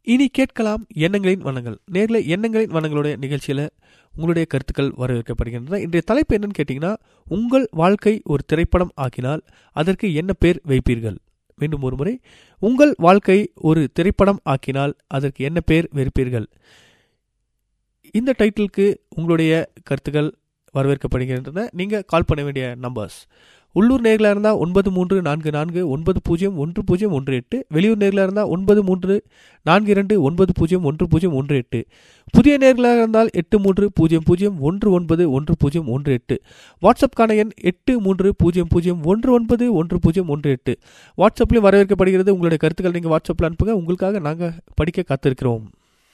இனி கேட்கலாம் எண்ணங்களின் வண்ணங்கள் நேரில் எண்ணங்களின் வண்ணங்களுடைய நிகழ்ச்சியில் உங்களுடைய கருத்துக்கள் வரவேற்கப்படுகின்றன இன்றைய தலைப்பு என்னன்னு கேட்டிங்கன்னா உங்கள் வாழ்க்கை ஒரு திரைப்படம் ஆக்கினால் அதற்கு என்ன பேர் வைப்பீர்கள் மீண்டும் ஒரு முறை உங்கள் வாழ்க்கை ஒரு திரைப்படம் ஆக்கினால் அதற்கு என்ன பேர் வைப்பீர்கள் இந்த டைட்டிலுக்கு உங்களுடைய கருத்துக்கள் வரவேற்கப்படுகின்றன நீங்கள் கால் பண்ண வேண்டிய நம்பர்ஸ் உள்ளூர் நேர்களாக இருந்தால் ஒன்பது மூன்று நான்கு நான்கு ஒன்பது பூஜ்ஜியம் ஒன்று பூஜ்ஜியம் ஒன்று எட்டு வெளியூர் நேர்களாக இருந்தால் ஒன்பது மூன்று நான்கு இரண்டு ஒன்பது பூஜ்ஜியம் ஒன்று பூஜ்ஜியம் ஒன்று எட்டு புதிய நேர்களாக இருந்தால் எட்டு மூன்று பூஜ்ஜியம் பூஜ்ஜியம் ஒன்று ஒன்பது ஒன்று பூஜ்ஜியம் ஒன்று எட்டு வாட்ஸ்அப்கான எண் எட்டு மூன்று பூஜ்ஜியம் பூஜ்ஜியம் ஒன்று ஒன்பது ஒன்று பூஜ்ஜியம் ஒன்று எட்டு வாட்ஸ்அப்லேயும் வரவேற்கப்படுகிறது உங்களுடைய கருத்துக்கள் நீங்கள் வாட்ஸ்அப்பில் அனுப்புங்க உங்களுக்காக நாங்கள் படிக்க காத்திருக்கிறோம்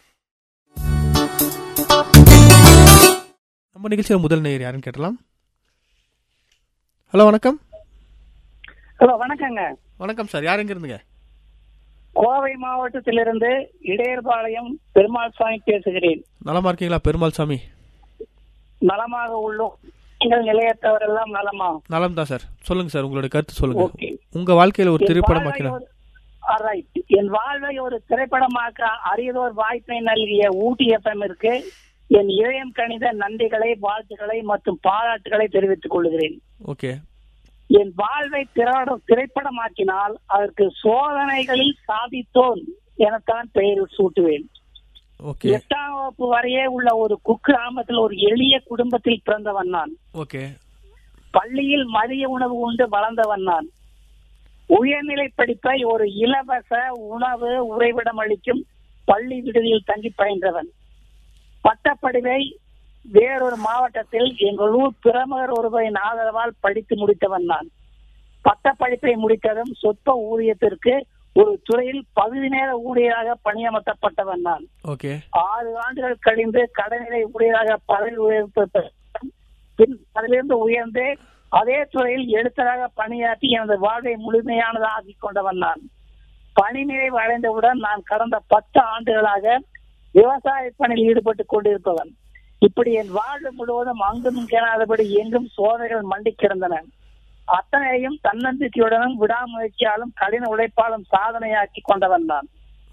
நம்ம நிகழ்ச்சியில் முதல் நேயர் யாருன்னு கேட்டலாம் ஹலோ வணக்கம் ஹலோ வணக்கங்க வணக்கம் சார் யார் எங்க இருந்துங்க கோவை மாவட்டத்திலிருந்து இடையர்பாளையம் பெருமாள் சாமி பேசுகிறேன் நலமா இருக்கீங்களா பெருமாள் சாமி நலமாக உள்ளோம் நீங்கள் நிலையத்தவரெல்லாம் நலமா நலம் தான் சார் சொல்லுங்க சார் உங்களுடைய கருத்து சொல்லுங்க ஓகே உங்க வாழ்க்கையில ஒரு திரைப்படம் ஆக்கினா ரைட் என் வாழ்வை ஒரு திரைப்படமாக்க அரியதோர் வாய்ப்பை நல்கிய ஊட்டி எஃப்எம் இருக்கு என் இளையம் கணித நன்றிகளை வாழ்த்துக்களை மற்றும் பாராட்டுகளை தெரிவித்துக் கொள்கிறேன் ஓகே என் வாழ்வை திரைப்பட- திரைப்படமாக்கினால் அதற்கு சோதனைகளில் சாதித்தோன் எனத்தான் பெயர் சூட்டுவேன் ஓகே எட்டாம் வகுப்பு வரையே உள்ள ஒரு குக்கிராமத்தில் ஒரு எளிய குடும்பத்தில் பிறந்தவன் நான் ஓகே பள்ளியில் மதிய உணவு உண்டு வளர்ந்தவன் நான் உயர்நிலை படிப்பை ஒரு இலவச உணவு உறைவிடம் அளிக்கும் பள்ளி விடுதியில் தங்கி பயின்றவன் பட்டப்படிவை வேறொரு மாவட்டத்தில் எங்கள் ஊர் பிரமுகர் ஒருவரின் ஆதரவால் படித்து முடித்தவன் நான் பட்டப்படிப்பை முடித்ததும் சொற்ப ஊதியத்திற்கு ஒரு துறையில் பகுதி நேர ஊழியராக பணியமர்த்தப்பட்டவன் நான் ஓகே ஆறு ஆண்டுகள் கழிந்து கடைநிலை ஊழியராக பதவி உயர்வு பெற்றேன். பின் அதிலிருந்து உயர்ந்து அதே துறையில் எழுத்தராக பணியாற்றி எனது வாழ்வை முழுமையானதாக ஆக்கிக் கொண்டவன் நான் பணி நிறைவு அடைந்தவுடன் நான் கடந்த பத்து ஆண்டுகளாக விவசாய பணியில் ஈடுபட்டு கொண்டிருப்பவன் இப்படி என் வாழ்வு முழுவதும் அங்கும் கேளாதபடி எங்கும் சோதனைகள் மண்டி கிடந்தன அத்தனையும் தன்னம்பிக்கையுடனும் விடாமுயற்சியாலும் கடின உழைப்பாலும் சாதனையாக்கி கொண்டவன் நான்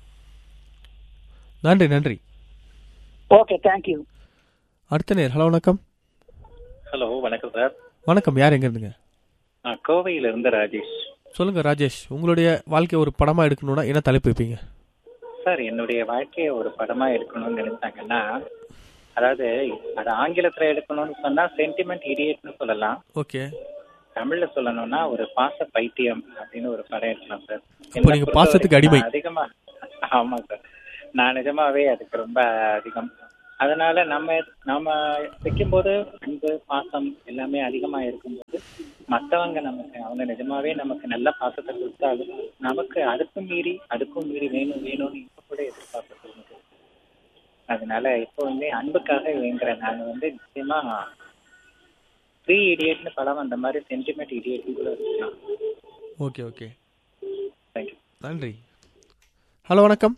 நன்றி நன்றி ஓகே தேங்க்யூ அடுத்த நேர் ஹலோ வணக்கம் ஹலோ வணக்கம் சார் வணக்கம் யார் எங்க இருந்துங்க நான் கோவையில இருந்து ராஜேஷ் சொல்லுங்க ராஜேஷ் உங்களுடைய வாழ்க்கை ஒரு படமா எடுக்கணும்னா என்ன தலைப்பு வைப்பீங்க சார் என்னுடைய வாழ்க்கையை ஒரு படமா எடுக்கணும்னு நினைச்சாங்கன்னா அதாவது அது ஆங்கிலத்துல எடுக்கணும்னு சொன்னா சென்டிமெண்ட் இடியட்னு சொல்லலாம் ஓகே தமிழ்ல சொல்லணும்னா ஒரு பாச பைத்தியம் அப்படின்னு ஒரு படம் எடுக்கலாம் சார் அப்போ நீங்க பாசத்துக்கு அடிமை. நான் அதிகமா ஆமா சார் நான் நிஜமாவே அதுக்கு ரொம்ப அதிகம் அதனால நம்ம நம்ம வைக்கும்போது அன்பு பாசம் எல்லாமே அதிகமா இருக்கும்போது மத்தவங்க நமக்கு அவங்க நிஜமாவே நமக்கு நல்ல பாசத்தை கொடுத்தாலும் நமக்கு அதுக்கும் மீறி அதுக்கும் மீறி வேணும் வேணும்னு இப்ப கூட எதிர்பார்க்க தோணுது அதனால இப்போ வந்து அன்புக்காக வேங்குறேன் நான் வந்து நிச்சயமா த்ரீ இடியட்னு படம் அந்த மாதிரி சென்டிமெண்ட் இடியட் கூட இருக்கலாம் ஓகே ஓகே தேங்க்யூ நன்றி ஹலோ வணக்கம்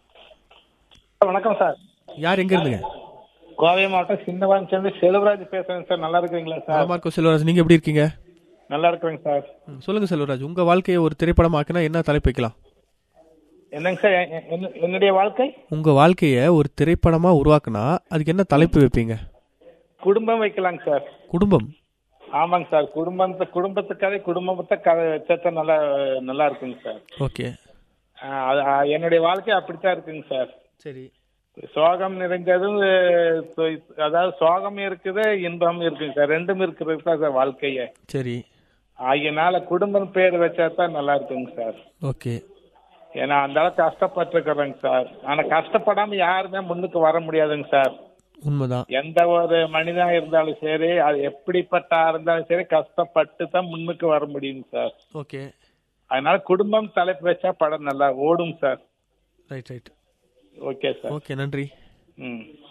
வணக்கம் சார் யார் எங்க இருந்துங்க கோவை மாவட்டம் சின்னவான் சேர்ந்து செல்வராஜ் பேசுறேன் சார் நல்லா இருக்கிறீங்களா சார் நலமா இருக்கோம் செல்வராஜ் நீங்க எப்படி இருக்கீங்க நல்லா இருக்கிறேங்க சார் ம், சொல்லுங்க செல்வராஜ் உங்க வாழ்க்கையை ஒரு திரைப்படம் ஆக்கினா என்ன தலைப்பு வைக்கலாம் என்னங்க சார் எ- எ- என்னுடைய வாழ்க்கை உங்க வாழ்க்கையை ஒரு திரைப்படமா உருவாக்குனா அதுக்கு என்ன தலைப்பு வைப்பீங்க குடும்பம் வைக்கலாங்க சார் குடும்பம் ஆமாங்க சார் குடும்பத்தை குடும்பத்து கதை குடும்பத்தை கதை வச்சா நல்லா நல்லா இருக்குங்க சார் ஓகே ஆ, அது, ஆ, என்னுடைய வாழ்க்கை அப்படித்தான் இருக்குங்க சார் சரி சோகம் நிறைஞ்சதும் அஹ், சொ- அதாவது சோகம் இருக்குது இன்பம் இருக்குங்க சார் ரெண்டும் இருக்கிறது தான் சார் வாழ்க்கையே சரி ஆகியனால குடும்பம் பேர் வச்சா தான் நல்லா இருக்குங்க சார் ஓகே ஏன்னா அந்த அளவுக்கு கஷ்டப்பட்டிருக்கிறேங்க சார் ஆனா கஷ்டப்படாம யாருமே முன்னுக்கு வர முடியாதுங்க சார் உண்மைதான் எந்த ஒரு மனிதா இருந்தாலும் சரி அது எப்படிப்பட்ட இருந்தாலும் சரி கஷ்டப்பட்டு தான் முன்னுக்கு வர முடியுங்க சார் ஓகே அதனால குடும்பம் தலைப்பு வச்சா படம் நல்லா ஓடும் sir right right okay sir okay நன்றி ம்